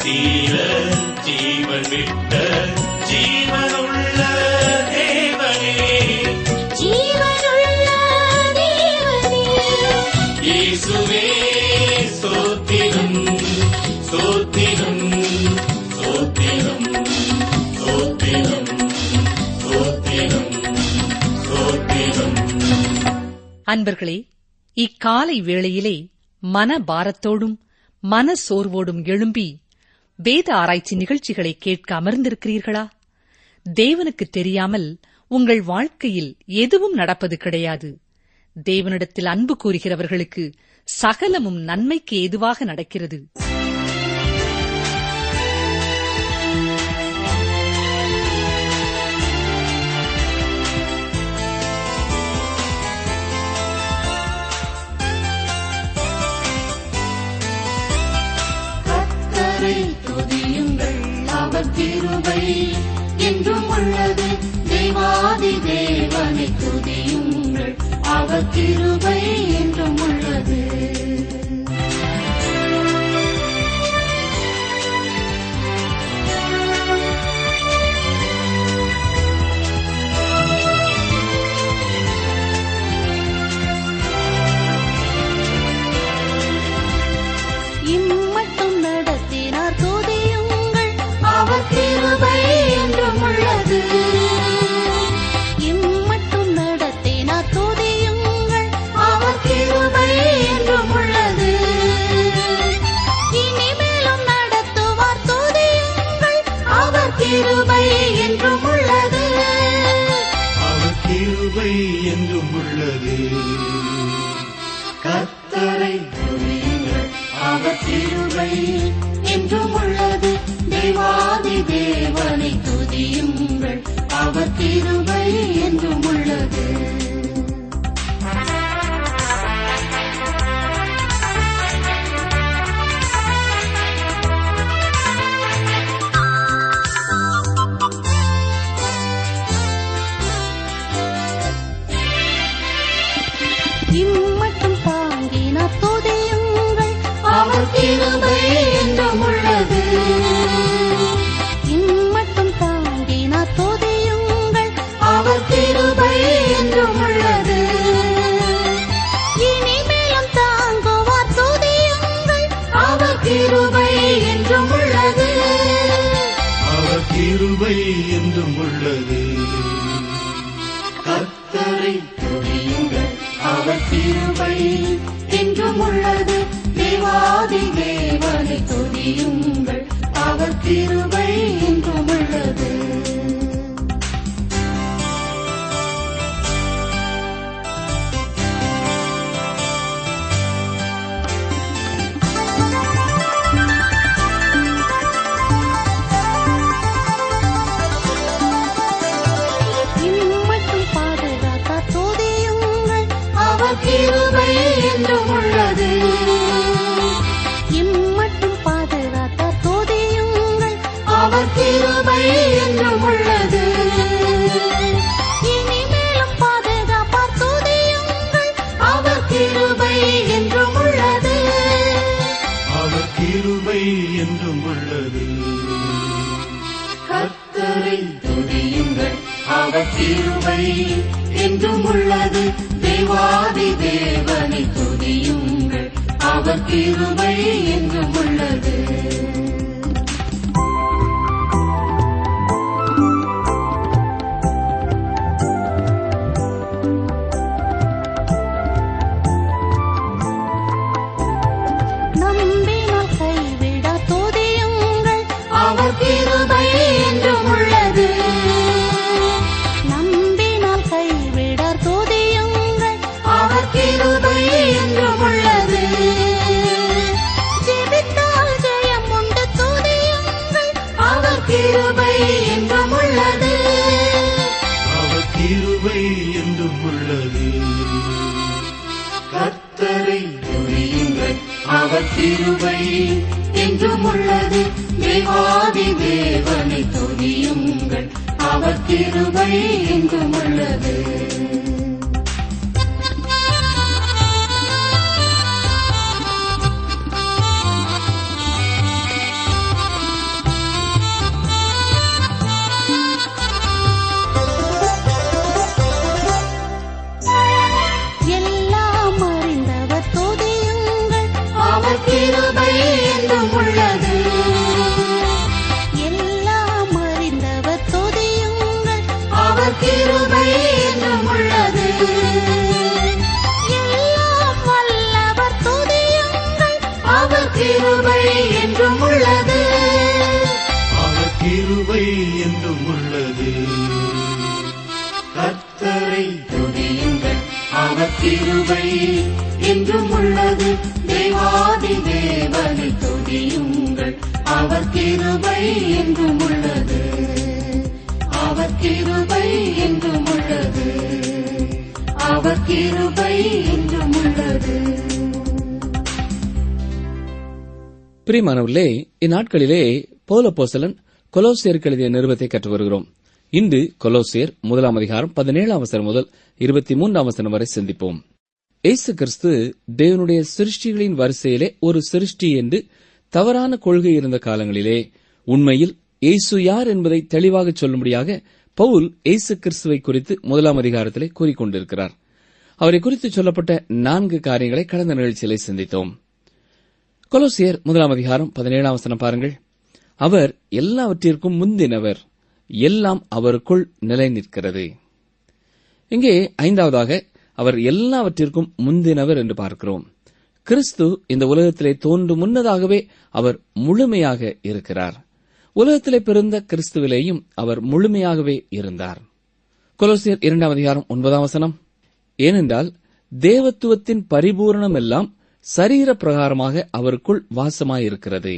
தீர ஜீவன் விட்ட ஜீவனுள்ள தேவனே ஜீவனுள்ள தேவனே இயேசுவே ஸ்தோத்திரம் ஸ்தோத்திரம் ஸ்தோத்திரம் ஸ்தோத்திரம் ஸ்தோத்திரம் ஸ்தோத்திரம் அன்பர்களே இக்காலை வேளையிலே மன பாரத்தோடும் மன சோர்வோடும் எழும்பி வேத ஆராய்ச்சி நிகழ்ச்சிகளை கேட்க அமர்ந்திருக்கிறீர்களா தேவனுக்கு தெரியாமல் உங்கள் வாழ்க்கையில் எதுவும் நடப்பது கிடையாது தேவனிடத்தில் அன்பு கூறுகிறவர்களுக்கு சகலமும் நன்மைக்கு ஏதுவாக நடக்கிறது கர்த்தரை துதியுங்கள் அவர் கிருபை என்றும் உள்ளது தேவாதி தேவனை துதியுங்கள் அவர் கிருபை என்றும் உள்ளது இம்மட்டும் நடத்தினார் துதியுங்கள் அவர் கிருபை என்றும் உள்ளது இம்மட்டும் நடத்தினார் துதியுங்கள் அவர் கிருபை என்றும் உள்ளது இனிமேலும் நடத்துவார் துதியுங்கள் அவர் கிருபை என்றும் உள்ளது அவர் கிருபை என்றும் உள்ளது கர்த்தரை துதியுங்கள் அவர் கிருபை என்றும் உள்ளது தேவாதி தேவனை துதியுங்கள் அவர் கிருபை என்றும் உள்ளது இம்மட்டும் தாங்கினார் துதியுங்கள் அவர் கிருபை என்றும் உள்ளது இம்மட்டும் தாங்கினார் துதியுங்கள் அவர் கிருபை என்றும் உள்ளது இனிமேலும் தாங்குவார் துதியுங்கள் அவர் கிருபை என்றும் உள்ளது அவர் கிருபை என்றும் உள்ளது கர்த்தரை துதியுங்கள் அவர் கிருபை என்றும் உள்ளது தேவாதி தேவனை துதியுங்கள் அவர் கிருபை என்றும் உள்ளது இம்மட்டும் பாதுகாத்தார் துதியுங்கள் அவர் கிருபை என்றும் உள்ளது இம்மட்டும் பாதுகாத்தார் துதியுங்கள் அவர் கிருபை என்றும் உள்ளது இனிமேலும் பாதுகாப்பார் துதியுங்கள் அவர் கிருபை என்றும் உள்ளது அவர் கிருபை என்றும் உள்ளது கர்த்தரை துதியுங்கள் அவர் கிருபை என்றும் உள்ளது தேவாதி தேவனை துதியுங்கள் அவர் கிருபை என்றும் உள்ளது நம்பினால் கைவிட துதியுங்கள் அவர் கிருபை என்றும் உள்ளது நம்பினால் கைவிட துதியுங்கள் அவர் கிருபை என்றும் உள்ளது ஜெபித்தால் ஜெயம் உண்டு துதியுங்கள் அவர் கிருபை என்றும் உள்ளது அவர் கிருபை என்றும் உள்ளது கர்த்தரை துதியுங்கள் அவர் கிருபை என்றும் உள்ளது தேவாதி தேவனை துதியுங்கள் அவர் கிருபை என்றும் உள்ளது துதியுங்கள் அவர் கிருபை என்றும் உள்ளது அவர் கிருபை என்றும் உள்ளது அவர் கிருபை என்றும் உள்ளது பிரியமானவர்களே இந்நாட்களிலே பௌலப்போசலன் கொலோசியருக்கு எழுதிய நிருபத்தை கற்று வருகிறோம் இன்று கொலோசியர் முதலாம் அதிகாரம் பதினேழாம் வசனம் முதல் இருபத்தி மூன்றாம் வசனம் வரை சிந்திப்போம் இயேசு கிறிஸ்து தேவனுடைய சிருஷ்டிகளின் வரிசையிலே ஒரு சிருஷ்டி என்று தவறான கொள்கை இருந்த காலங்களிலே உண்மையில் இயேசு யார் என்பதை தெளிவாக சொல்லும்படியாக பவுல் இயேசு கிறிஸ்துவை குறித்து முதலாம் அதிகாரத்திலே கூறிக்கொண்டிருக்கிறார் அவரை குறித்து சொல்லப்பட்ட நான்கு காரியங்களை கடந்த நிகழ்ச்சியிலே சிந்தித்தோம் கொலோசியர் முதலாம் அதிகாரம் பதினேழாம் வசனம் பாருங்கள் அவர் எல்லாவற்றிற்கும் முந்தினவர் எல்லாம் அவருக்குள் நிலை நிற்கிறது இங்கே ஐந்தாவதாக அவர் எல்லாவற்றிற்கும் முந்தினவர் என்று பார்க்கிறோம் கிறிஸ்து இந்த உலகத்திலே தோன்றும் முன்னதாகவே அவர் முழுமையாக இருக்கிறார் உலகத்திலே பிறந்த கிறிஸ்துவிலேயும் அவர் முழுமையாகவே இருந்தார் கொலோசியர் இரண்டாம் அதிகாரம் ஒன்பதாம் வசனம் ஏனென்றால் தேவத்துவத்தின் பரிபூரணம் எல்லாம் சரீர பிரகாரமாக அவருக்குள் வாசமாயிருக்கிறது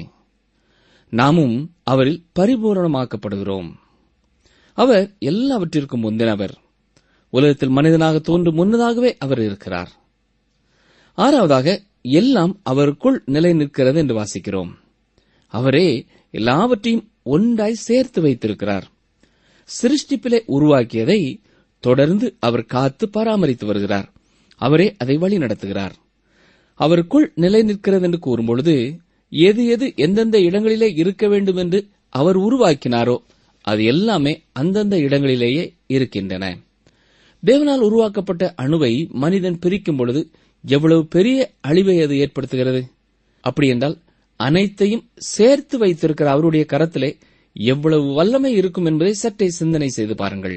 நாமும் அவரில் பரிபூரணமாக்கப்படுகிறோம் அவர் எல்லாவற்றிற்கும் முந்தினவர் உலகத்தில் மனிதனாக தோன்றும் முன்னதாகவே அவர் இருக்கிறார் ஆறாவதாக எல்லாம் அவருக்குள் நிலை நிற்கிறது என்று வாசிக்கிறோம் அவரே எல்லாவற்றையும் ஒன்றாய் சேர்த்து வைத்திருக்கிறார் சிருஷ்டிப்பிலே உருவாக்கியதை தொடர்ந்து அவர் காத்து பராமரித்து வருகிறார் அவரே அதை வழி நடத்துகிறார் அவருக்குள் நிலை நிற்கிறது என்று கூறும்பொழுது எது எது எந்தெந்த இடங்களிலே இருக்க வேண்டும் என்று அவர் உருவாக்கினாரோ அது எல்லாமே அந்தந்த இடங்களிலேயே இருக்கின்றன தேவனால் உருவாக்கப்பட்ட அணுவை மனிதன் பிரிக்கும் பொழுது எவ்வளவு பெரிய அழிவை அது ஏற்படுத்துகிறது அப்படி என்றால் அனைத்தையும் சேர்த்து வைத்திருக்கிற அவருடைய கரத்திலே எவ்வளவு வல்லமை இருக்கும் என்பதை சற்றே சிந்தனை செய்து பாருங்கள்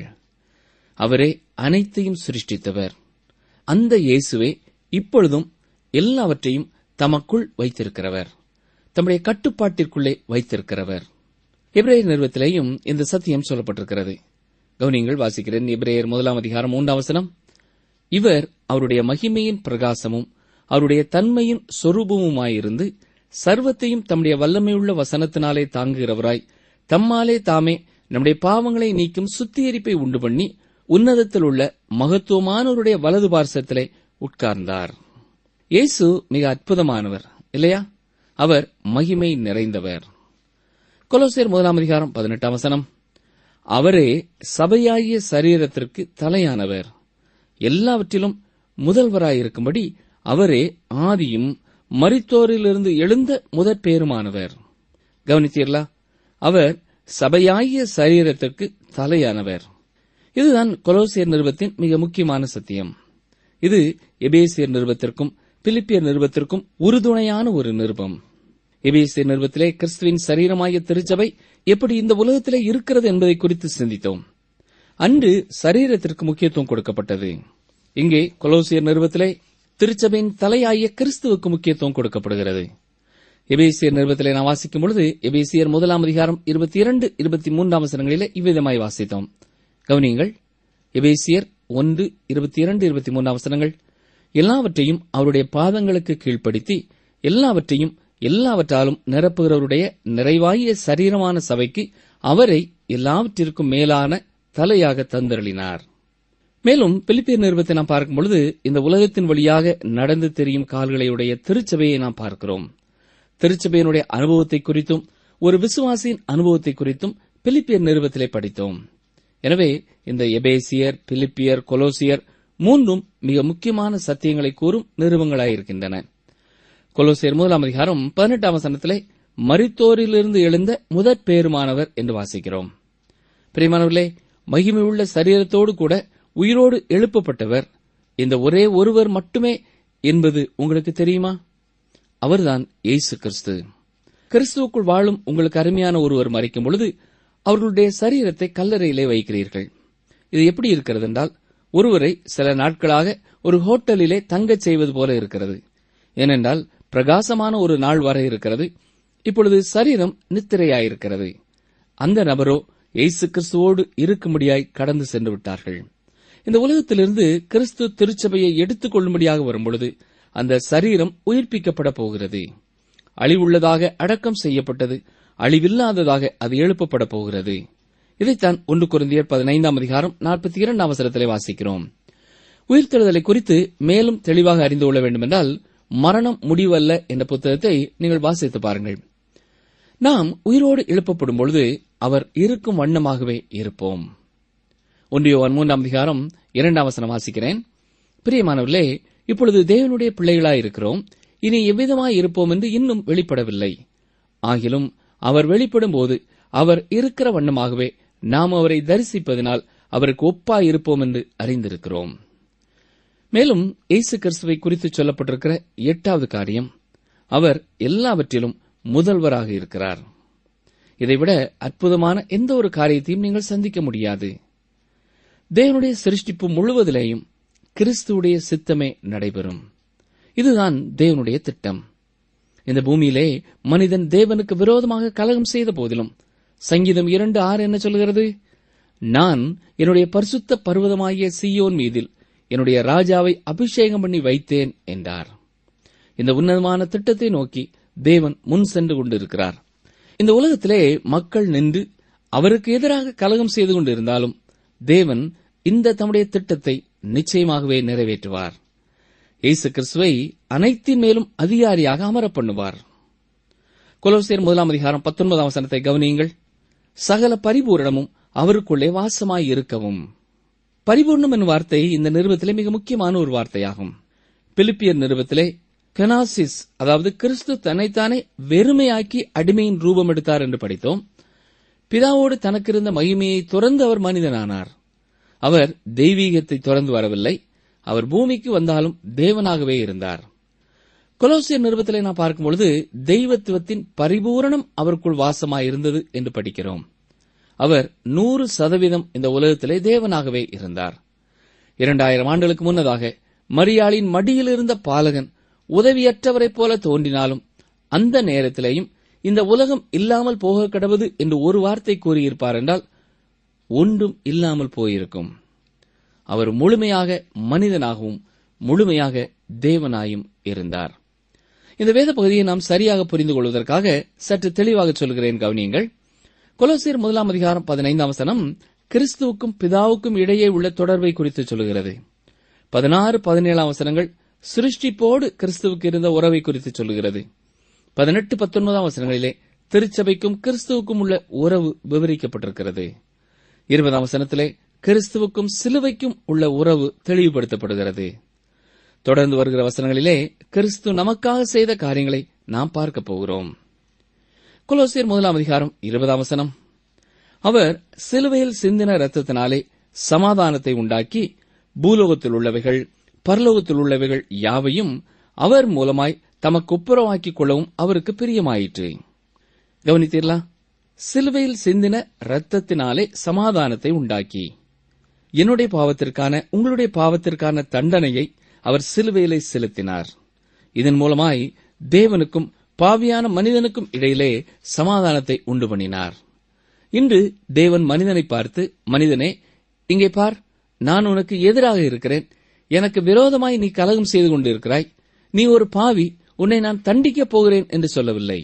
அவரே அனைத்தையும் சிருஷ்டித்தவர் அந்த இயேசுவே இப்பொழுதும் எல்லாவற்றையும் தமக்குள் வைத்திருக்கிறவர் தம்முடைய கட்டுப்பாட்டிற்குள்ளே வைத்திருக்கிறவர் எபிரேயர் நிறுவத்திலேயும் இந்த சத்தியம் சொல்லப்பட்டிருக்கிறது கவனியங்கள் வாசிக்கிறேன் எபிரேயர் முதலாம் அதிகாரம் மூன்றாம் வசனம் இவர் அவருடைய மகிமையின் பிரகாசமும் அவருடைய தன்மையின் சொரூபமுமாயிருந்து சர்வத்தையும் தம்முடைய வல்லமையுள்ள வசனத்தினாலே தாங்குகிறவராய் தம்மாலே தாமே நம்முடைய பாவங்களை நீக்கும் சுத்திகரிப்பை உண்டு பண்ணி உன்னதத்தில் உள்ள மகத்துவமானவருடைய வலது பார்சத்திலே உட்கார்ந்தார் இயேசு மிக அற்புதமானவர் இல்லையா அவர் மகிமை நிறைந்தவர் கொலோசியர் முதலாம் அதிகாரம் பதினெட்டாம் வசனம் அவரே சபையாகிய சரீரத்திற்கு தலையானவர் எல்லாவற்றிலும் முதல்வராயிருக்கும்படி அவரே ஆதியும் மரித்தோரிலிருந்து எழுந்த முதற் பேருமானவர் கவனித்தீர்களா அவர் சபையாகிய சரீரத்திற்கு தலையானவர் இதுதான் கொலோசியர் நிறுவத்தின் மிக முக்கியமான சத்தியம் இது எபேசியர் நிறுவத்திற்கும் பிலிப்பியர் நிறுவத்திற்கும் உறுதுணையான ஒரு நிருபம் எபேசியர் நிறுவத்திலே கிறிஸ்துவின் சரீரமாகிய திருச்சபை எப்படி இந்த உலகத்திலே இருக்கிறது என்பதை குறித்து சிந்தித்தோம் அன்று சரீரத்திற்கு முக்கியத்துவம் கொடுக்கப்பட்டது இங்கே கொலோசியர் நிறுவத்திலே திருச்சபையின் தலையாகிய கிறிஸ்துவுக்கு முக்கியத்துவம் கொடுக்கப்படுகிறது எபேசியர் நிறுவத்திலே நாம் வாசிக்கும் பொழுது எபேசியர் முதலாம் அதிகாரம் இருபத்தி இரண்டு இருபத்தி மூன்றாம் வசனங்களிலே இவ்விதமாய் வாசித்தோம் கவனியுங்கள் எபேசியர் ஒன்று இருபத்தி இரண்டு இருபத்தி மூன்றாம் வசனங்கள் எல்லாவற்றையும் அவருடைய பாதங்களுக்கு கீழ்ப்படுத்தி எல்லாவற்றையும் எல்லாவற்றாலும் நிரப்புகிறவருடைய நிறைவாகிய சரீரமான சபைக்கு அவரை எல்லாவற்றிற்கும் மேலான தலையாக தந்தருளினார் மேலும் பிலிப்பியர் நிறுவத்தை நாம் பார்க்கும் பொழுது இந்த உலகத்தின் வழியாக நடந்து தெரியும் கால்களையுடைய திருச்சபையை நாம் பார்க்கிறோம் திருச்சபையினுடைய அனுபவத்தை குறித்தும் ஒரு விசுவாசியின் அனுபவத்தை குறித்தும் பிலிப்பியர் நிறுவத்திலே படித்தோம் எனவே இந்த எபேசியர் பிலிப்பியர் கொலோசியர் மூன்றும் மிக முக்கியமான சத்தியங்களை கூறும் நிறுவங்களாயிருக்கின்றன கொலோசியர் முதலாம் அதிகாரம் பதினெட்டாம் வசனத்திலே மரித்தோரிலிருந்து எழுந்த முதற் பேருமானவர் என்று வாசிக்கிறோம் பிரியமானவர்களே மகிமையுள்ள சரீரத்தோடு கூட உயிரோடு எழுப்பப்பட்டவர் இந்த ஒரே ஒருவர் மட்டுமே என்பது உங்களுக்கு தெரியுமா அவர்தான் இயேசு கிறிஸ்து கிறிஸ்துவுக்குள் வாழும் உங்களுக்கு அருமையான ஒருவர் மறைக்கும் பொழுது அவர்களுடைய சரீரத்தை கல்லறையிலே வைக்கிறீர்கள் இது எப்படி இருக்கிறது என்றால் ஒருவரை சில நாட்களாக ஒரு ஹோட்டலிலே தங்கச் செய்வது போல இருக்கிறது ஏனென்றால் பிரகாசமான ஒரு நாள் வர இருக்கிறது இப்பொழுது சரீரம் நித்திரையாயிருக்கிறது அந்த நபரோ இயேசு கிறிஸ்துவோடு இருக்கும்படியாய் கடந்து சென்று விட்டார்கள் இந்த உலகத்திலிருந்து கிறிஸ்து திருச்சபையை எடுத்துக் கொள்ளும்படியாக வரும்பொழுது அந்த சரீரம் உயிர்ப்பிக்கப்பட போகிறது அழிவுள்ளதாக அடக்கம் செய்யப்பட்டது அழிவில்லாததாக அது எழுப்பப்பட போகிறது இதைத்தான் ஒன்று குருந்தியர் பதினைந்தாம் அதிகாரம் நாற்பத்தி இரண்டாம் அவசரத்திலே வாசிக்கிறோம் உயிர்த்தெழுதலை குறித்து மேலும் தெளிவாக அறிந்து கொள்ள வேண்டுமென்றால் மரணம் முடிவல்ல என்ற புத்தகத்தை நீங்கள் வாசித்து பாருங்கள் நாம் உயிரோடு எழுப்பப்படும் பொழுது அவர் இருக்கும் வண்ணமாகவே இருப்போம் ஒன்றியோவன் மூன்றாம் அதிகாரம் இரண்டாம் வசனம் வாசிக்கிறேன் பிரியமானவர்களே இப்பொழுது தேவனுடைய பிள்ளைகளாய் இருக்கிறோம் இனி எவ்விதமாய் இருப்போம் என்று இன்னும் வெளிப்படவில்லை ஆகிலும் அவர் வெளிப்படும் போது அவர் இருக்கிற வண்ணமாகவே நாம் அவரை தரிசிப்பதனால் அவருக்கு ஒப்பாய் இருப்போம் என்று அறிந்திருக்கிறோம் மேலும் இயேசு கிறிஸ்துவை குறித்து சொல்லப்பட்டிருக்கிற எட்டாவது காரியம் அவர் எல்லாவற்றிலும் முதல்வராக இருக்கிறார் இதைவிட அற்புதமான எந்த ஒரு காரியத்தையும் நீங்கள் சந்திக்க முடியாது தேவனுடைய சிருஷ்டிப்பு முழுவதிலேயும் கிறிஸ்துவுடைய சித்தமே நடைபெறும் இதுதான் தேவனுடைய திட்டம் இந்த பூமியிலே மனிதன் தேவனுக்கு விரோதமாக கலகம் செய்த போதிலும் சங்கீதம் இரண்டு ஆறு என்ன சொல்கிறது நான் என்னுடைய பரிசுத்த பர்வதமாகிய சீயோன் மீதில் என்னுடைய ராஜாவை அபிஷேகம் பண்ணி வைத்தேன் என்றார் இந்த உன்னதமான திட்டத்தை நோக்கி தேவன் முன் சென்று கொண்டிருக்கிறார் இந்த உலகத்திலே மக்கள் நின்று அவருக்கு எதிராக கலகம் செய்து கொண்டிருந்தாலும் தேவன் இந்த தம்முடைய திட்டத்தை நிச்சயமாகவே நிறைவேற்றுவார் இயேசு கிறிஸ்துவை அனைத்தின் மேலும் அதிகாரியாக அமரப் பண்ணுவார் கொலோசியர் முதலாம் அதிகாரம் பத்தொன்பதாம் வசனத்தை கவனியுங்கள் சகல பரிபூரணமும் அவருக்குள்ளே வாசமாய் இருக்கவும் பரிபூர்ணம் என்னும் வார்த்தை இந்த நிறுவத்திலே மிக முக்கியமான ஒரு வார்த்தையாகும் பிலிப்பியர் நிறுவத்திலே கெனாசிஸ் அதாவது கிறிஸ்து தன்னைத்தானே வெறுமையாக்கி அடிமையின் ரூபம் எடுத்தார் என்று படித்தோம் பிதாவோடு தனக்கிருந்த மகிமையை துறந்து அவர் மனிதனானார் அவர் தெய்வீகத்தை துறந்து வரவில்லை அவர் பூமிக்கு வந்தாலும் தேவனாகவே இருந்தார் கொலோசியர் நிருபத்திலே நாம் பார்க்கும்பொழுது தெய்வத்துவத்தின் பரிபூரணம் அவருக்குள் வாசமாயிருந்தது என்று படிக்கிறோம் அவர் நூறு சதவீதம் இந்த உலகத்திலே தேவனாகவே இருந்தார் இரண்டாயிரம் ஆண்டுகளுக்கு முன்னதாக மரியாளின் மடியில் இருந்த பாலகன் உதவியற்றவரைப் போல தோன்றினாலும் அந்த நேரத்திலேயும் இந்த உலகம் இல்லாமல் போக கடவுது என்று ஒரு வார்த்தை கூறியிருப்பார் என்றால் ஒன்றும் இல்லாமல் போயிருக்கும் அவர் முழுமையாக மனிதனாகவும் முழுமையாக தேவனாயும் இருந்தார் இந்த வேத பகுதியை நாம் சரியாக புரிந்து கொள்வதற்காக சற்று தெளிவாக சொல்கிறேன் கவனியுங்கள் கொலோசியர் முதலாம் அதிகாரம் பதினைந்தாம் வசனம் கிறிஸ்துவுக்கும் பிதாவுக்கும் இடையே உள்ள தொடர்பை குறித்து சொல்கிறது பதினாறு பதினேழாம் வசனங்கள் சிருஷ்டிப்போடு கிறிஸ்துவுக்கு இருந்த உறவை குறித்து சொல்கிறது பதினெட்டு பத்தொன்பதாம் வசனங்களிலே திருச்சபைக்கும் கிறிஸ்துவுக்கும் உள்ள உறவு விவரிக்கப்பட்டிருக்கிறது இருபதாம் வசனத்திலே கிறிஸ்துவுக்கும் சிலுவைக்கும் உள்ள உறவு தெளிவுபடுத்தப்படுகிறது தொடர்ந்து வருகிற வசனங்களிலே கிறிஸ்து நமக்காக செய்த காரியங்களை நாம் பார்க்க போகிறோம் கொலோசியர் முதலாம் அதிகாரம் இருபதாம் வசனம் அவர் சிலுவையில் சிந்தின இரத்தத்தினாலே சமாதானத்தை உண்டாக்கி பூலோகத்தில் உள்ளவைகள் பரலோகத்தில் உள்ளவைகள் யாவையும் அவர் மூலமாய் தமக்கு ஒப்புரவாக்கிக் கொள்ளவும் அவருக்கு பிரியமாயிற்று கவனித்தீர்களா சிலுவையில் சிந்தின இரத்தத்தினாலே சமாதானத்தை உண்டாக்கி என்னுடைய பாவத்திற்கான உங்களுடைய பாவத்திற்கான தண்டனையை அவர் சிலுவையிலே செலுத்தினார் இதன் மூலமாய் தேவனுக்கும் பாவியான மனிதனுக்கும் இடையிலே சமாதானத்தை உண்டு பண்ணினார் இன்று தேவன் மனிதனை பார்த்து மனிதனே இங்கே பார் நான் உனக்கு எதிராக இருக்கிறேன் எனக்கு விரோதமாய் நீ கலகம் செய்து கொண்டிருக்கிறாய் நீ ஒரு பாவி உன்னை நான் தண்டிக்கப் போகிறேன் என்று சொல்லவில்லை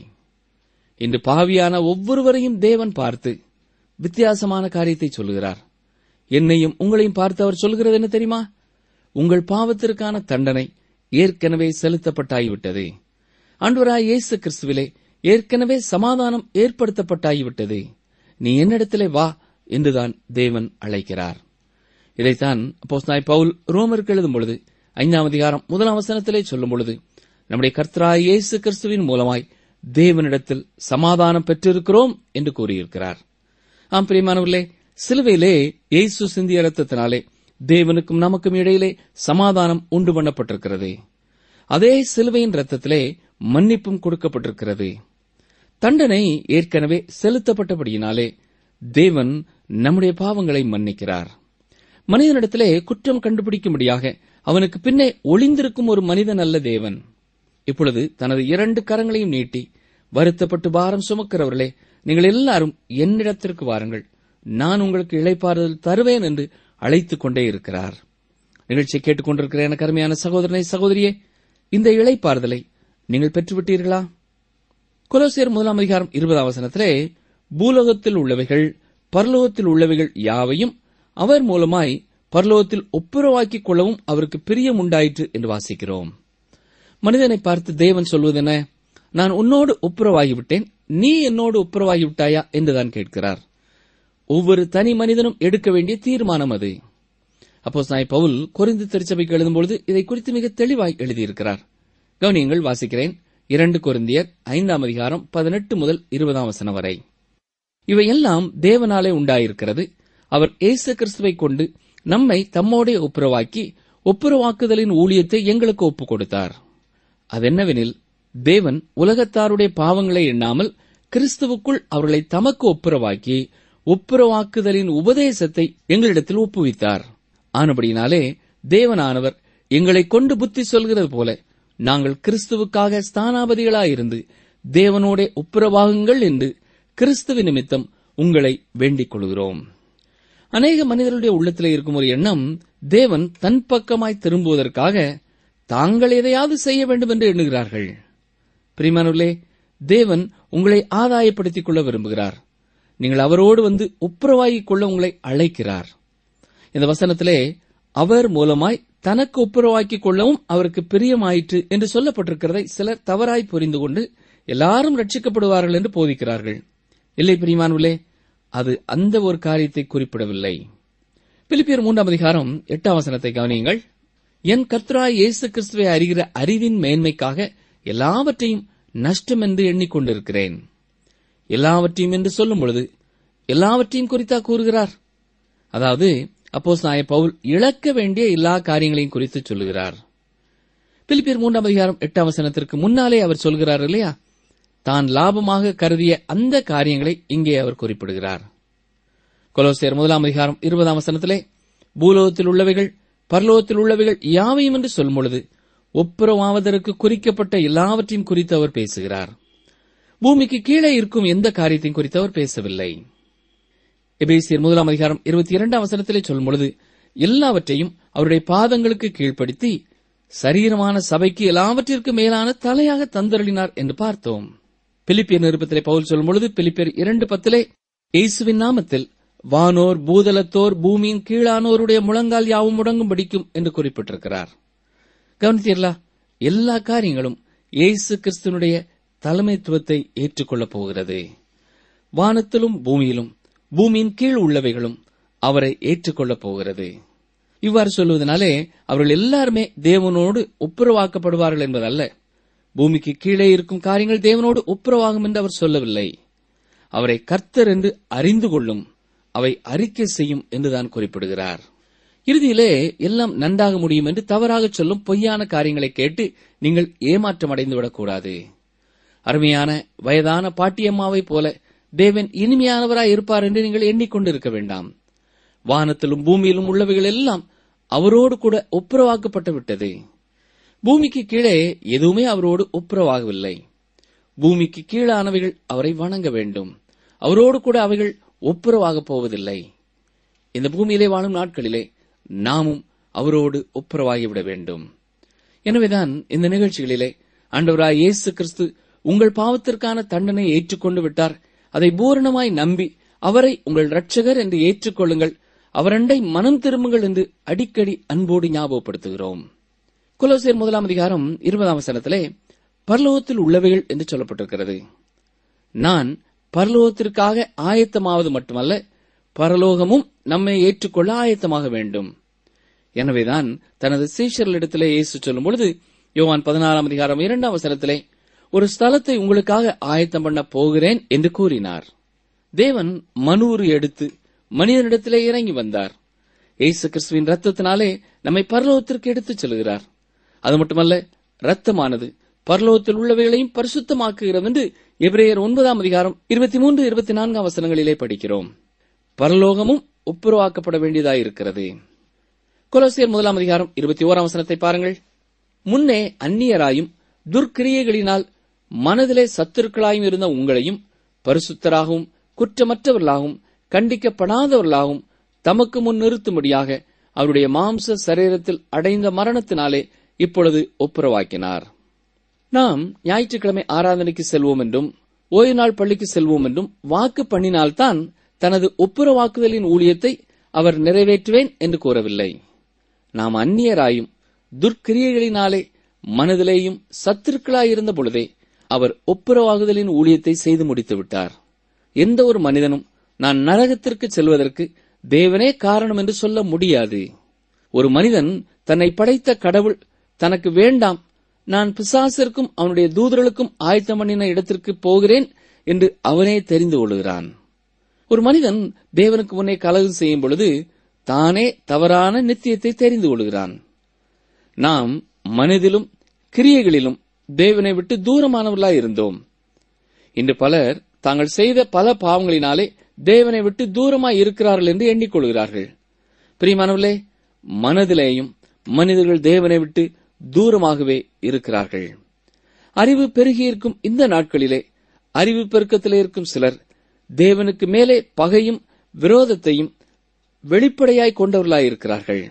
இன்று பாவியான ஒவ்வொருவரையும் தேவன் பார்த்து வித்தியாசமான காரியத்தை சொல்லுகிறார் என்னையும் உங்களையும் பார்த்து அவர் சொல்கிறது என்ன தெரியுமா உங்கள் பாவத்திற்கான தண்டனை ஏற்கனவே செலுத்தப்பட்டாகிவிட்டது ஆண்டவராய் இயேசு கிறிஸ்துவிலே ஏற்கனவே சமாதானம் ஏற்படுத்தப்பட்டாகிவிட்டது நீ என்னிடத்திலே வா என்றுதான் தேவன் அழைக்கிறார் இதைத்தான் அப்போஸ்தலனாய் பவுல் ரோமருக்கு எழுதும் பொழுது ஐந்தாம் அதிகாரம் முதலாம் வசனத்திலே சொல்லும் பொழுது நம்முடைய கர்த்தராய் இயேசு கிறிஸ்துவின் மூலமாய் தேவனிடத்தில் சமாதானம் பெற்றிருக்கிறோம் என்று கூறியிருக்கிறார் ஆம் பிரியமானவர்களே சிலுவையிலே இயேசு சிந்திய இரத்தத்தினாலே தேவனுக்கும் நமக்கும் இடையிலே சமாதானம் உண்டு பண்ணப்பட்டிருக்கிறது அதே சிலுவையின் ரத்தத்திலே மன்னிப்பும் கொடுக்கப்பட்டிருக்கிறது தண்டனை ஏற்கனவே செலுத்தப்பட்டபடியினாலே தேவன் நம்முடைய பாவங்களை மன்னிக்கிறார் மனிதனிடத்திலே குற்றம் கண்டுபிடிக்கும்படியாக அவனுக்கு பின்னே ஒளிந்திருக்கும் ஒரு மனிதன் அல்ல தேவன் இப்பொழுது தனது இரண்டு கரங்களையும் நீட்டி வருத்தப்பட்டு பாரம் சுமக்கிறவர்களே நீங்கள் எல்லாரும் என்னிடத்திற்கு வாருங்கள் நான் உங்களுக்கு இளைப்பாறுதல் தருவேன் என்று அழைத்துக் கொண்டே இருக்கிறார் நிகழ்ச்சியை கேட்டுக்கொண்டிருக்கிற எனக்கு அருமையான சகோதரனை சகோதரியே இந்த இளைப்பாறுதலை நீங்கள் பெற்றுவிட்டீர்களா கொலோசியர் முதலாம் அதிகாரம் இருபதாம் வசனத்திலே பூலோகத்தில் உள்ளவைகள் பரலோகத்தில் உள்ளவைகள் யாவையும் அவர் மூலமாய் பரலோகத்தில் ஒப்புரவாக்கிக் கொள்ளவும் அவருக்கு பிரியம் உண்டாயிற்று என்று வாசிக்கிறோம் மனிதனை பார்த்து தேவன் சொல்வதென நான் உன்னோடு ஒப்புரவாகிவிட்டேன் நீ என்னோடு ஒப்புரவாகிவிட்டாயா என்றுதான் கேட்கிறார் ஒவ்வொரு தனி மனிதனும் எடுக்க வேண்டிய தீர்மானம் அது அப்போ நாய் பவுல் கொரிந்து திருச்சபைக்கு எழுதும்பொழுது இதை குறித்து மிக தெளிவாய் எழுதியிருக்கிறார் கவனியங்கள் வாசிக்கிறேன் இரண்டு கொரிந்தியர் ஐந்தாம் அதிகாரம் பதினெட்டு முதல் இருபதாம் வசனம் வரை இவையெல்லாம் தேவனாலே உண்டாயிருக்கிறது அவர் இயேசு கிறிஸ்துவை கொண்டு நம்மை தம்மோடே ஒப்புரவாக்கி ஒப்புரவாக்குதலின் ஊழியத்தை எங்களுக்கு ஒப்புக் கொடுத்தார் அதென்னவெனில் தேவன் உலகத்தாருடைய பாவங்களை எண்ணாமல் கிறிஸ்துவுக்குள் அவர்களை தமக்கு ஒப்புரவாக்கி ஒப்புரவாக்குதலின் உபதேசத்தை எங்களிடத்தில் ஒப்புவித்தார் ஆனபடியினாலே தேவனானவர் எங்களை கொண்டு புத்தி சொல்கிறது போல நாங்கள் கிறிஸ்துவுக்காக ஸ்தானாபதிகளாயிருந்து தேவனோடே ஒப்புரவாகுங்கள் என்று கிறிஸ்துவ நிமித்தம் உங்களை வேண்டிக் கொள்கிறோம் அநேக மனிதர்களுடைய உள்ளத்தில் இருக்கும் ஒரு எண்ணம் தேவன் தன் பக்கமாய் திரும்புவதற்காக தாங்கள் எதையாவது செய்ய வேண்டும் என்று எண்ணுகிறார்கள் பிரிமானுள்ளே தேவன் உங்களை ஆதாயப்படுத்திக் கொள்ள விரும்புகிறார் நீங்கள் அவரோடு வந்து ஒப்புரவாகிக் கொள்ள உங்களை அழைக்கிறார் இந்த வசனத்திலே அவர் மூலமாய் தனக்கு ஒப்புரவாக்கிக் கொள்ளவும் அவருக்கு பிரியமாயிற்று என்று சொல்லப்பட்டிருக்கிறதை சிலர் தவறாய் புரிந்து கொண்டு எல்லாரும் ரட்சிக்கப்படுவார்கள் என்று போதிக்கிறார்கள் இல்லை பிரிமானுள்ளே அது அந்த ஒரு காரியத்தை குறிப்பிடவில்லை பிலிப்பியர் மூன்றாம் அதிகாரம் எட்டாம் வசனத்தை கவனியுங்கள் என் கர்த்தராய் இயேசு கிறிஸ்துவை அறிகிற அறிவின் மேன்மைக்காக எல்லாவற்றையும் நஷ்டம் என்று எண்ணிக்கொண்டிருக்கிறேன் எல்லாவற்றையும் என்று சொல்லும் பொழுது எல்லாவற்றையும் குறித்தா கூறுகிறார் அதாவது அப்போஸ் நாய பவுல் இழக்க வேண்டிய எல்லா காரியங்களையும் குறித்து சொல்லுகிறார் பிலிப்பியர் மூன்றாம் அதிகாரம் எட்டாம் வசனத்திற்கு முன்னாலே அவர் சொல்கிறார் இல்லையா தான் லாபமாக கருதிய அந்த காரியங்களை இங்கே அவர் குறிப்பிடுகிறார் கொலோசியர் முதலாம் அதிகாரம் இருபதாம் வசனத்திலே பூலோகத்தில் உள்ளவைகள் பரலோகத்தில் உள்ளவைகள் யாவையும் என்று சொல்லும் பொழுது ஒப்புரவாவதற்கு குறிக்கப்பட்ட எல்லாவற்றையும் குறித்து அவர் பேசுகிறார் பூமிக்கு கீழே இருக்கும் எந்த காரியத்தையும் குறித்து அவர் பேசவில்லை எபேசியர் முதலாம் அதிகாரம் இருபத்தி இரண்டாம் வசனத்திலே சொல்லும் பொழுது எல்லாவற்றையும் அவருடைய பாதங்களுக்கு கீழ்ப்படுத்தி சரீரமான சபைக்கு எல்லாவற்றிற்கும் மேலான தலையாக தந்தருளினார் என்று பார்த்தோம் பிலிப்பியர் நிருபத்திலே பவுல் சொல்லும் பொழுது பிலிப்பியர் இரண்டு பத்திலே இயேசுவின் நாமத்தில் வானோர் பூதலத்தோர் பூமியின் கீழானோருடைய முழங்கால் யாவும் முடங்கும் படிக்கும் என்று குறிப்பிட்டிருக்கிறார் கவனித்தீர்களா எல்லா காரியங்களும் இயேசு கிறிஸ்துனுடைய தலைமைத்துவத்தை ஏற்றுக்கொள்ளப் போகிறது வானத்திலும் பூமியிலும் பூமியின் கீழ் உள்ளவைகளும் அவரை ஏற்றுக்கொள்ளப் போகிறது இவ்வாறு சொல்வதனாலே அவர்கள் எல்லாருமே தேவனோடு ஒப்புரவாக்கப்படுவார்கள் என்பதல்ல பூமிக்கு கீழே இருக்கும் காரியங்கள் தேவனோடு ஒப்புரவாகும் என்று அவர் சொல்லவில்லை அவரை கர்த்தர் என்று அறிந்து கொள்ளும் அவை அறிக்கை செய்யும் என்றுதான் குறிப்பிடுகிறார் இறுதியிலே எல்லாம் நன்றாக முடியும் என்று தவறாக சொல்லும் பொய்யான காரியங்களை கேட்டு நீங்கள் ஏமாற்றம் அடைந்துவிடக்கூடாது அருமையான வயதான பாட்டியம்மாவைப் போல தேவன் இனிமையானவராய் இருப்பார் என்று நீங்கள் எண்ணிக்கொண்டிருக்க வேண்டாம் வானத்திலும் பூமியிலும் உள்ளவைகள் எல்லாம் அவரோடு கூட ஒப்புரவாக்கப்பட்டு விட்டது பூமிக்கு கீழே எதுவுமே அவரோடு ஒப்புரவாகவில்லை பூமிக்கு கீழானவைகள் அவரை வணங்க வேண்டும் அவரோடு கூட அவைகள் ஒப்புரவாகப் போவதில்லை இந்த பூமியிலே வாழும் நாட்களிலே நாமும் அவரோடு ஒப்புரவாகிவிட வேண்டும் எனவேதான் இந்த நிகழ்ச்சிகளிலே ஆண்டவராய் இயேசு கிறிஸ்து உங்கள் பாவத்திற்கான தண்டனை ஏற்றுக்கொண்டு விட்டார் அதை பூரணமாய் நம்பி அவரை உங்கள் இரட்சகர் என்று ஏற்றுக்கொள்ளுங்கள் அவரண்டை மனம் திரும்புங்கள் என்று அடிக்கடி அன்போடு ஞாபகப்படுத்துகிறோம் குலோசியர் முதலாம் அதிகாரம் இருபதாம் வசனத்திலே பரலோகத்தில் உள்ளவைகள் என்று சொல்லப்பட்டிருக்கிறது நான் பரலோகத்திற்காக ஆயத்தமாவது மட்டுமல்ல பரலோகமும் நம்மை ஏற்றுக்கொள்ள ஆயத்தமாக வேண்டும் எனவேதான் தனது சீஷர்களிடத்திலே இயேசு சொல்லும் பொழுது யோவான் பதினாறாம் அதிகாரம் இரண்டாம் வசனத்திலே ஒரு ஸ்தலத்தை உங்களுக்காக ஆயத்தம் பண்ண போகிறேன் என்று கூறினார் தேவன் மனூறு எடுத்து மனிதனிடத்திலே இறங்கி வந்தார் இயேசு கிறிஸ்துவின் ரத்தத்தினாலே நம்மை பரலோகத்திற்கு எடுத்துச் செல்கிறார் அது மட்டுமல்ல ரத்தமானது பரலோகத்தில் உள்ளவைகளையும் பரிசுத்தமாக்குகிறது என்று எபிரேயர் ஒன்பதாம் அதிகாரம் இருபத்தி மூன்று இருபத்தி நான்காம் வசனங்களிலே படிக்கிறோம் பரலோகமும் ஒப்புரவாக்கப்பட வேண்டியதாயிருக்கிறது கொலோசியர் முதலாம் அதிகாரம் இருபத்தி ஓராம் வசனத்தை பாருங்கள் முன்னே அந்நியராயும் துர்க்கிரியைகளினால் மனதிலே சத்துருக்களாயும் இருந்த உங்களையும் பரிசுத்தராகவும் குற்றமற்றவர்களாகவும் கண்டிக்கப்படாதவர்களாகவும் தமக்கு முன் நிறுத்தும்படியாக அவருடைய மாம்ச சரீரத்தில் அடைந்த மரணத்தினாலே இப்பொழுது ஒப்புரவாக்கினார் நாம் ஞாயிற்றுக்கிழமை ஆராதனைக்கு செல்வோம் என்றும் ஓய்வு நாள் பள்ளிக்கு செல்வோம் என்றும் வாக்கு பண்ணினால்தான் தனது ஒப்புரவாக்குதலின் ஊழியத்தை அவர் நிறைவேற்றுவேன் என்று கூறவில்லை நாம் அந்நியராயும் துர்க்கிரியைகளினாலே மனதிலேயும் சத்துருக்களாயிருந்த பொழுதே அவர் ஒப்புரவாகுதலின் ஊழியத்தை செய்து முடித்து விட்டார் எந்த ஒரு மனிதனும் நான் நரகத்திற்கு செல்வதற்கு தேவனே காரணம் என்று சொல்ல முடியாது ஒரு மனிதன் தன்னை படைத்த கடவுள் தனக்கு வேண்டாம் நான் பிசாசிற்கும் அவனுடைய தூதர்களுக்கும் ஆயத்தம் பண்ணின இடத்திற்கு போகிறேன் என்று அவனே தெரிந்து கொள்கிறான் ஒரு மனிதன் தேவனுக்கு முன்னே கலகு செய்யும் பொழுது தானே தவறான நித்தியத்தை தெரிந்து கொள்கிறான் நாம் மனதிலும் கிரியைகளிலும் தேவனை விட்டு தூரமானவர்களாய் இருந்தோம் இன்று பலர் தாங்கள் செய்த பல பாவங்களினாலே தேவனை விட்டு தூரமாய் இருக்கிறார்கள் என்று எண்ணிக்கொள்கிறார்கள் பிரியமானவர்களே மனதிலேயும் மனிதர்கள் தேவனை விட்டு தூரமாகவே இருக்கிறார்கள் அறிவு பெருகியிருக்கும் இந்த நாட்களிலே அறிவு பெருக்கத்திலே இருக்கும் சிலர் தேவனுக்கு மேலே பகையும் விரோதத்தையும் வெளிப்படையாய் கொண்டவர்களாய் இருக்கிறார்கள்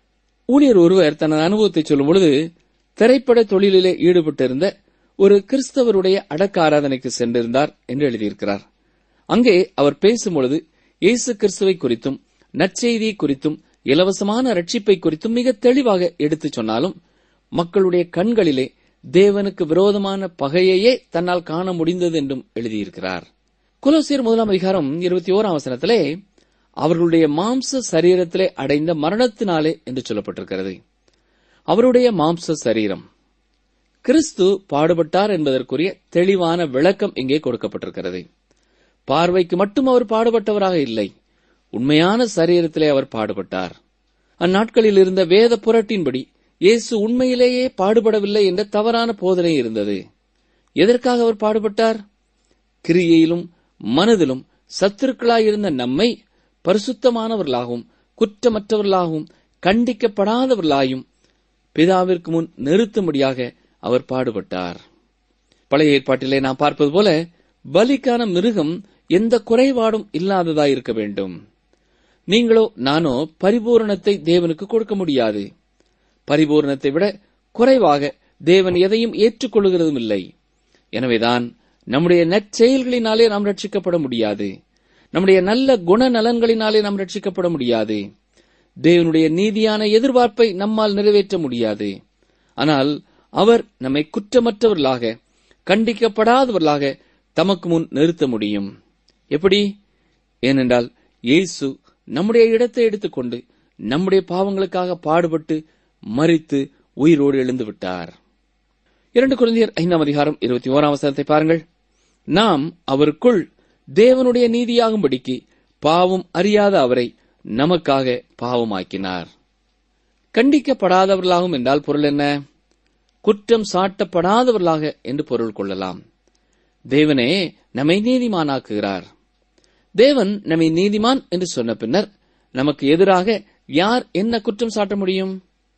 ஊழியர் ஒருவர் தனது அனுபவத்தை சொல்லும் பொழுது திரைப்பட தொழிலிலே ஈடுபட்டிருந்த ஒரு கிறிஸ்தவருடைய அடக்க ஆராதனைக்கு சென்றிருந்தார் என்று எழுதியிருக்கிறார் அங்கே அவர் பேசும்பொழுது இயேசு கிறிஸ்துவை குறித்தும் நற்செய்தியை குறித்தும் இலவசமான ரட்சிப்பை குறித்தும் மிக தெளிவாக எடுத்துச் சொன்னாலும் மக்களுடைய கண்களிலே தேவனுக்கு விரோதமான பகையையே தன்னால் காண முடிந்தது என்றும் எழுதியிருக்கிறார் குலோசியர் முதலாம் அதிகாரம் இருபத்தி ஓராம் வசனத்திலே அவர்களுடைய மாம்ச சரீரத்திலே அடைந்த மரணத்தினாலே என்று சொல்லப்பட்டிருக்கிறது அவருடைய மாம்ச சரீரம் கிறிஸ்து பாடுபட்டார் என்பதற்குரிய தெளிவான விளக்கம் இங்கே கொடுக்கப்பட்டிருக்கிறது பார்வைக்கு மட்டும் அவர் பாடுபட்டவராக இல்லை உண்மையான சரீரத்திலே அவர் பாடுபட்டார் அந்நாட்களில் இருந்த வேத புரட்டின்படி இயேசு உண்மையிலேயே பாடுபடவில்லை என்ற தவறான போதனை இருந்தது எதற்காக அவர் பாடுபட்டார் கிரியையிலும் மனதிலும் சத்துருக்களாயிருந்த நம்மை பரிசுத்தமானவர்களாகவும் குற்றமற்றவர்களாகவும் கண்டிக்கப்படாதவர்களாயும் பிதாவிற்கு முன் நிறுத்தும்படியாக அவர் பாடுபட்டார் பழைய ஏற்பாட்டிலே நாம் பார்ப்பது போல பலிக்கான மிருகம் எந்த குறைபாடும் இல்லாததாய் இருக்க வேண்டும் நீங்களோ நானோ பரிபூரணத்தை தேவனுக்கு கொடுக்க முடியாது பரிபூரணத்தை விட குறைவாக தேவன் எதையும் ஏற்றுக்கொள்கிறதும் இல்லை எனவேதான் நம்முடைய நற்செயல்களினாலே நாம் ரட்சிக்கப்பட முடியாது நம்முடைய நல்ல குணநலன்களினாலே நாம் ரட்சிக்கப்பட முடியாது தேவனுடைய நீதியான எதிர்பார்ப்பை நம்மால் நிறைவேற்ற முடியாது ஆனால் அவர் நம்மை குற்றமற்றவர்களாக கண்டிக்கப்படாதவர்களாக தமக்கு முன் நிறுத்த முடியும் எப்படி ஏனென்றால் இயேசு நம்முடைய இடத்தை எடுத்துக்கொண்டு நம்முடைய பாவங்களுக்காக பாடுபட்டு மறித்து உயிரோடு எழுந்து விட்டார் இரண்டு குழந்தையர் ஐந்தாம் அதிகாரம் இருபத்தி ஓராம் வசனத்தை பாருங்கள் நாம் அவருக்குள் தேவனுடைய நீதியாகும்படிக்கு பாவம் அறியாத அவரை நமக்காக பாவமாக்கினார் கண்டிக்கப்படாதவர்களாகும் என்றால் பொருள் என்ன குற்றம் சாட்டப்படாதவர்களாக என்று பொருள் கொள்ளலாம் தேவனே நம்மை நீதிமானாக்குகிறார் தேவன் நம்மை நீதிமான் என்று சொன்ன பின்னர் நமக்கு எதிராக யார் என்ன குற்றம் சாட்ட முடியும்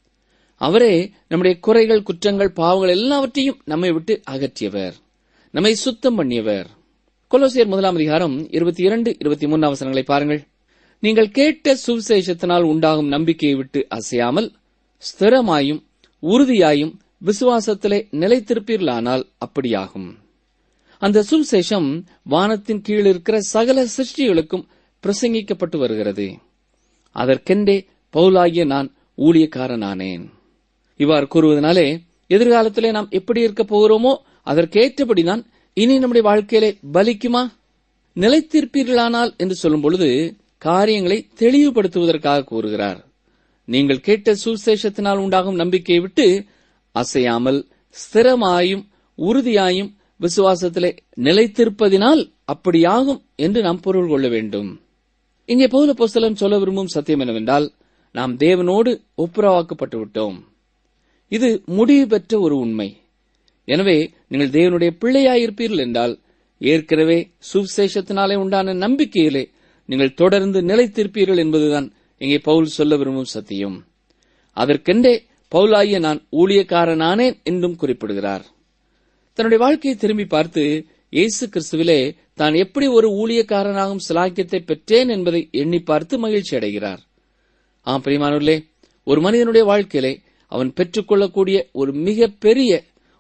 அவரே நம்முடைய குறைகள் குற்றங்கள் பாவங்கள் எல்லாவற்றையும் நம்மை விட்டு அகற்றியவர் நம்மை சுத்தம் பண்ணியவர் கொலோசியர் முதலாம் அதிகாரம் இருபத்தி இரண்டு இருபத்தி மூன்றாம் வசனங்களை பாருங்கள் நீங்கள் கேட்ட சுவிசேஷத்தினால் உண்டாகும் நம்பிக்கையை விட்டு அசையாமல் ஸ்திரமாயும் உறுதியாயும் விசுவாசத்திலே நிலைத்திருப்பீர்களானால் அப்படியாகும் அந்த சுவிசேஷம் வானத்தின் கீழ் இருக்கிற சகல சிருஷ்டிகளுக்கும் பிரசங்கிக்கப்பட்டு வருகிறது அதற்கென்றே பவுலாகிய நான் ஊழியக்காரனானேன் இவ்வாறு கூறுவதனாலே எதிர்காலத்திலே நாம் எப்படி இருக்க போகிறோமோ அதற்கேற்றபடிதான் இனி நம்முடைய வாழ்க்கையிலே பலிக்குமா நிலைத்திருப்பீர்களானால் என்று சொல்லும் பொழுது காரியங்களை தெளிவுபடுத்துவதற்காக கூறுகிறார் நீங்கள் கேட்ட சுசேஷத்தினால் உண்டாகும் நம்பிக்கையை விட்டு அசையாமல் ஸ்திரமாயும் உறுதியாயும் விசுவாசத்திலே நிலைத்திருப்பதினால் அப்படியாகும் என்று நாம் பொருள் கொள்ள வேண்டும் இங்கே பௌல புஸ்தலம் சொல்ல விரும்பும் சத்தியம் என்னவென்றால் நாம் தேவனோடு ஒப்புரவாக்கப்பட்டு விட்டோம் இது முடிவு பெற்ற ஒரு உண்மை எனவே நீங்கள் தேவனுடைய பிள்ளையாயிருப்பீர்கள் என்றால் ஏற்கனவே சுவிசேஷத்தினாலே உண்டான நம்பிக்கையிலே நீங்கள் தொடர்ந்து நிலைத்திருப்பீர்கள் என்பதுதான் இங்கே பவுல் சொல்ல விரும்பும் சத்தியம் அதற்கென்றே பவுலாகிய நான் ஊழியக்காரனானேன் என்றும் குறிப்பிடுகிறார் தன்னுடைய வாழ்க்கையை திரும்பி பார்த்து இயேசு கிறிஸ்துவிலே தான் எப்படி ஒரு ஊழியக்காரனாகும் சிலாக்கியத்தை பெற்றேன் என்பதை எண்ணி பார்த்து மகிழ்ச்சி அடைகிறார் ஆம் பிரியமானவர்களே ஒரு மனிதனுடைய வாழ்க்கையிலே அவன் பெற்றுக்கொள்ளக்கூடிய ஒரு மிக பெரிய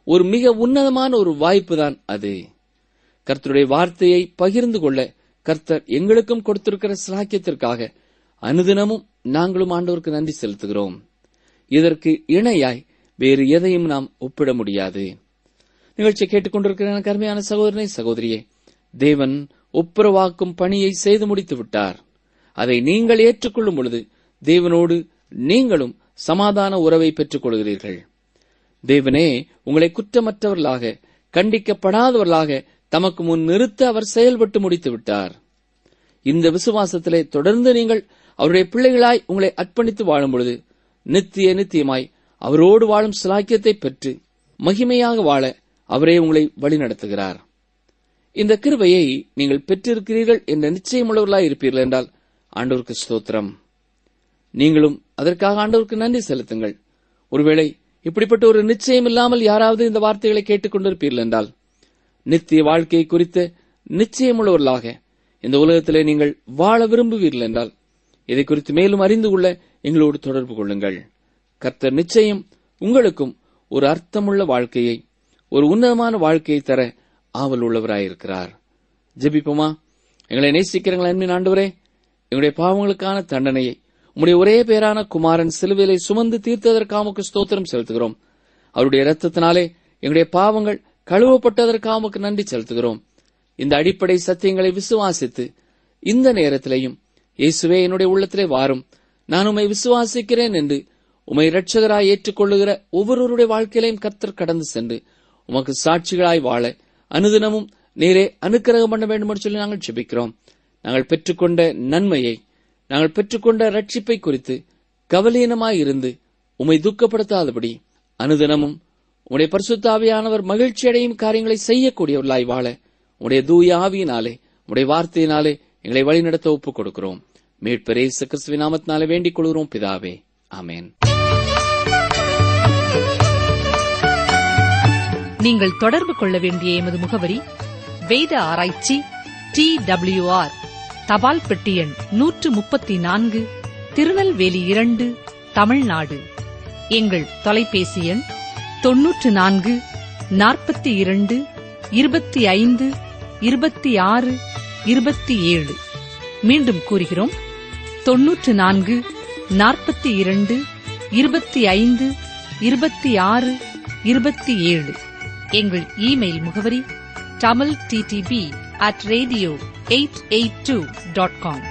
ஒரு மிக உன்னதமான ஒரு வாய்ப்பு தான் அது கர்த்தருடைய வார்த்தையை பகிர்ந்து கொள்ள கர்த்தர் எங்களுக்கும் கொடுத்திருக்கிற சிலாக்கியத்திற்காக அனுதினமும் நாங்களும் ஆண்டவருக்கு நன்றி செலுத்துகிறோம் இதற்கு இணையாய் வேறு எதையும் நாம் ஒப்பிட முடியாது நிகழ்ச்சியை கேட்டுக்கொண்டிருக்கிற எனக்கு அருமையான சகோதரனை சகோதரியே தேவன் ஒப்புரவாக்கும் பணியை செய்து முடித்து விட்டார் அதை நீங்கள் ஏற்றுக்கொள்ளும் பொழுது தேவனோடு நீங்களும் சமாதான உறவை பெற்றுக் கொள்கிறீர்கள் தேவனே உங்களை குற்றமற்றவர்களாக கண்டிக்கப்படாதவர்களாக தமக்கு முன் நிறுத்த அவர் செயல்பட்டு முடித்து விட்டார் இந்த விசுவாசத்திலே தொடர்ந்து நீங்கள் அவருடைய பிள்ளைகளாய் உங்களை அர்ப்பணித்து வாழும் பொழுது நித்திய நித்தியமாய் அவரோடு வாழும் சிலாக்கியத்தை பெற்று மகிமையாக வாழ அவரே உங்களை வழிநடத்துகிறார் இந்த கிருபையை நீங்கள் பெற்றிருக்கிறீர்கள் என்ற நிச்சயமுள்ளவர்களாய் இருப்பீர்கள் என்றால் ஆண்டவருக்கு ஸ்தோத்திரம் நீங்களும் அதற்காக ஆண்டவருக்கு நன்றி செலுத்துங்கள் ஒருவேளை இப்படிப்பட்ட ஒரு நிச்சயம் இல்லாமல் யாராவது இந்த வார்த்தைகளை கேட்டுக்கொண்டிருப்பீர்கள் என்றால் நித்திய வாழ்க்கையை குறித்த நிச்சயமுள்ளவர்களாக இந்த உலகத்திலே நீங்கள் வாழ விரும்புவீர்கள் என்றால் இதை குறித்து மேலும் அறிந்து கொள்ள எங்களோடு தொடர்பு கொள்ளுங்கள் கர்த்தர் நிச்சயம் உங்களுக்கும் ஒரு அர்த்தமுள்ள வாழ்க்கையை ஒரு உன்னதமான வாழ்க்கையை தர ஆவல் உள்ளவராயிருக்கிறார் ஜெபிப்போமா எங்களை நேசிக்கிறீங்களா அன்பின் ஆண்டவரே எங்களுடைய பாவங்களுக்கான தண்டனையை உம்முடைய ஒரே பேரான குமாரன் சிலுவையிலே சுமந்து தீர்த்ததற்காக உமக்கு ஸ்தோத்திரம் செலுத்துகிறோம் அவருடைய இரத்தத்தினாலே எங்களுடைய பாவங்கள் கழுவப்பட்டதற்காக உமக்கு நன்றி செலுத்துகிறோம் இந்த அடிப்படை சத்தியங்களை விசுவாசித்து இந்த நேரத்திலேயும் இயேசுவே என்னுடைய உள்ளத்திலே வாரும் நான் உம்மை விசுவாசிக்கிறேன் என்று உம்மை இரட்சகராய் ஏற்றுக்கொள்ளுகிற ஒவ்வொருவருடைய வாழ்க்கையிலையும் கர்த்தர் கடந்து சென்று உமக்கு சாட்சிகளாய் வாழ அனுதினமும் நீரே அனுக்கிரகம் பண்ண வேண்டும் என்று சொல்லி நாங்கள் ஜெபிக்கிறோம் நாங்கள் பெற்றுக்கொண்ட நன்மையை நாங்கள் பெற்றுக்கொண்ட ரட்சிப்பை குறித்து கவலீனமாய் இருந்து உம்மை துக்கப்படுத்தாதபடி அனுதினமும் உம்முடைய பரிசுத்தாவியானவர் மகிழ்ச்சி அடையும் காரியங்களை செய்யக்கூடியவர்களாய் வாழ உம்முடைய தூய ஆவியினாலே உம்முடைய வார்த்தையினாலே எங்களை வழிநடத்த ஒப்புக் கொடுக்கிறோம் மீட்பரே கிறிஸ்துவின் நாமத்தினாலே வேண்டிக் கொள்கிறோம் பிதாவே ஆமென் நீங்கள் தொடர்பு கொள்ள வேண்டிய எமது முகவரி வேத ஆராய்ச்சி டி ஆர் தபால் பெட்டி எண் நூற்று முப்பத்தி நான்கு திருநெல்வேலி இரண்டு தமிழ்நாடு எங்கள் தொலைபேசி எண் தொன்னூற்று நான்கு நாற்பத்தி இரண்டு இருபத்தி ஐந்து இருபத்தி ஆறு இருபத்தி ஏழு மீண்டும் கூறுகிறோம் தொன்னூற்று நான்கு நாற்பத்தி இரண்டு இருபத்தி ஐந்து இருபத்தி ஆறு இருபத்தி ஏழு எங்கள் இமெயில் முகவரி Tamil TDP at radio eight eight two dot com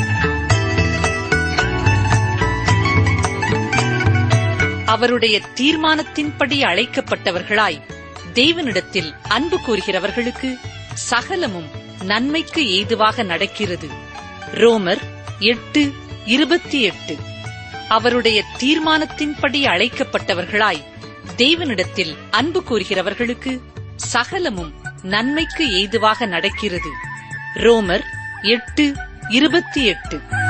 அவருடைய தீர்மானத்தின்படி அழைக்கப்பட்டவர்களாய் தேவனிடத்தில் அன்பு கூறுகிறவர்களுக்கு சகலமும் நன்மைக்கு ஏதுவாக நடக்கிறது ரோமர் எட்டு இருபத்தி எட்டு அவருடைய தீர்மானத்தின்படி அழைக்கப்பட்டவர்களாய் தேவனிடத்தில் அன்பு கூறுகிறவர்களுக்கு சகலமும் நன்மைக்கு ஏதுவாக நடக்கிறது ரோமர் எட்டு இருபத்தி எட்டு